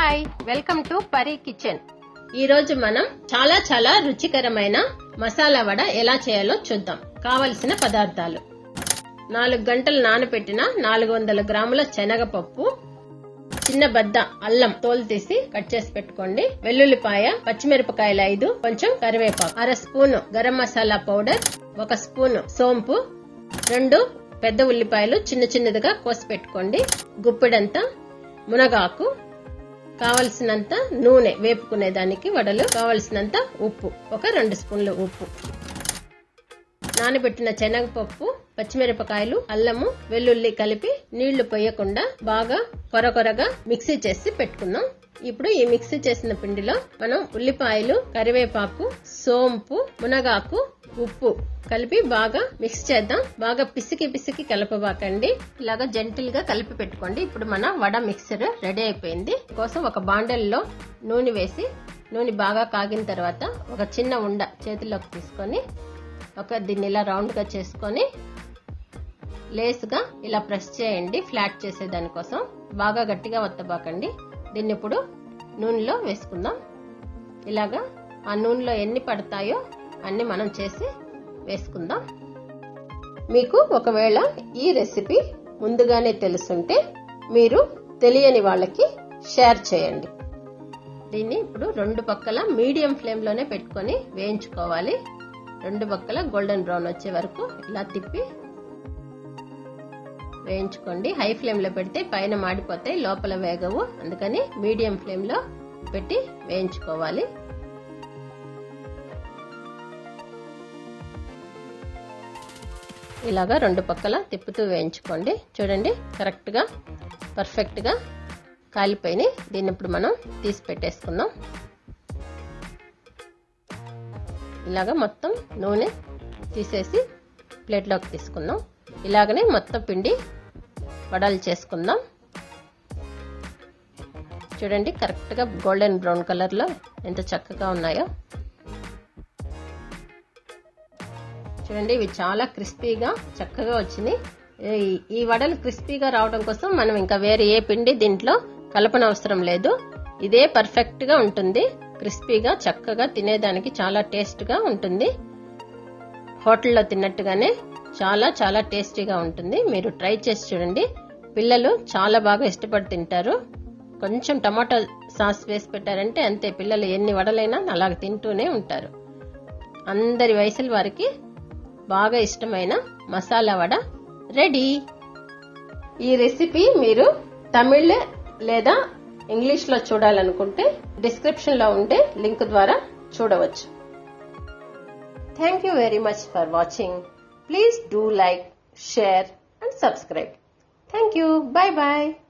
hi welcome to Pari kitchen ఈ రోజు మనం చాలా చాలా రుచికరమైన మసాలా వడ ఎలా చేయాలో చూద్దాం కావలసిన పదార్థాలు నాలుగు గంటలు నానబెట్టిన నాలుగు వందల గ్రాముల శనగపప్పు చిన్న బద్ద అల్లం తోలు తీసి కట్ చేసి పెట్టుకోండి వెల్లుల్లిపాయ పచ్చిమిరపకాయలు ఐదు కొంచెం కరివేపాకు అర స్పూన్ గరం మసాలా పౌడర్ ఒక స్పూన్ సోంపు రెండు పెద్ద ఉల్లిపాయలు చిన్న చిన్నదిగా కోసి పెట్టుకోండి గుప్పెడంతా మునగాకు కావలసినంత నూనె వేపుకునే దానికి వడలు కావలసినంత ఉప్పు ఒక రెండు స్పూన్లు ఉప్పు నానబెట్టిన శనగపప్పు పచ్చిమిరపకాయలు అల్లము వెల్లుల్లి కలిపి నీళ్లు పోయకుండా బాగా కొరకొరగా మిక్సీ చేసి పెట్టుకుందాం ఇప్పుడు ఈ మిక్సీ చేసిన పిండిలో మనం ఉల్లిపాయలు కరివేపాకు సోంపు మునగాకు ఉప్పు కలిపి బాగా మిక్స్ చేద్దాం బాగా పిసికి పిసికి కలపబాకండి ఇలాగా జెంటిల్ గా కలిపి పెట్టుకోండి ఇప్పుడు మన వడ మిక్సర్ రెడీ అయిపోయింది కోసం ఒక బాండల్లో నూనె వేసి నూనె బాగా కాగిన తర్వాత ఒక చిన్న ఉండ చేతిలోకి తీసుకొని ఒక దీన్ని ఇలా రౌండ్ గా చేసుకొని లేసుగా ఇలా ప్రెస్ చేయండి ఫ్లాట్ చేసే దానికోసం బాగా గట్టిగా వత్తబాకండి దీన్ని ఇప్పుడు నూనెలో వేసుకుందాం ఇలాగా ఆ నూనెలో ఎన్ని పడతాయో అన్ని మనం చేసి వేసుకుందాం మీకు ఒకవేళ ఈ రెసిపీ ముందుగానే తెలుసుంటే మీరు తెలియని వాళ్ళకి షేర్ చేయండి దీన్ని ఇప్పుడు రెండు పక్కల మీడియం ఫ్లేమ్లోనే పెట్టుకొని వేయించుకోవాలి రెండు పక్కల గోల్డెన్ బ్రౌన్ వచ్చే వరకు ఇలా తిప్పి వేయించుకోండి హై ఫ్లేమ్లో పెడితే పైన మాడిపోతాయి లోపల వేగవు అందుకని మీడియం ఫ్లేమ్లో పెట్టి వేయించుకోవాలి ఇలాగా రెండు పక్కల తిప్పుతూ వేయించుకోండి చూడండి కరెక్ట్గా పర్ఫెక్ట్గా కాలిపోయినాయి దీన్ని ఇప్పుడు మనం తీసి పెట్టేసుకుందాం ఇలాగా మొత్తం నూనె తీసేసి ప్లేట్లోకి తీసుకుందాం ఇలాగనే మొత్తం పిండి వడలు చేసుకుందాం చూడండి కరెక్ట్గా గోల్డెన్ బ్రౌన్ కలర్లో ఎంత చక్కగా ఉన్నాయో చూడండి ఇవి చాలా క్రిస్పీగా చక్కగా వచ్చినాయి ఈ వడలు క్రిస్పీగా రావడం కోసం మనం ఇంకా వేరే ఏ పిండి దీంట్లో కలపనవసరం లేదు ఇదే పర్ఫెక్ట్గా ఉంటుంది క్రిస్పీగా చక్కగా తినేదానికి చాలా టేస్ట్గా ఉంటుంది హోటల్లో తిన్నట్టుగానే చాలా చాలా టేస్టీగా ఉంటుంది మీరు ట్రై చేసి చూడండి పిల్లలు చాలా బాగా ఇష్టపడి తింటారు కొంచెం టమాటా సాస్ వేసి పెట్టారంటే అంతే పిల్లలు ఎన్ని వడలైనా అలాగ తింటూనే ఉంటారు అందరి వయసుల వారికి బాగా ఇష్టమైన మసాలా వడ రెడీ ఈ రెసిపీ మీరు తమిళ్ లేదా ఇంగ్లీష్లో చూడాలనుకుంటే డిస్క్రిప్షన్లో ఉండే లింక్ ద్వారా చూడవచ్చు thank you very much for watching please do like share and subscribe thank you bye bye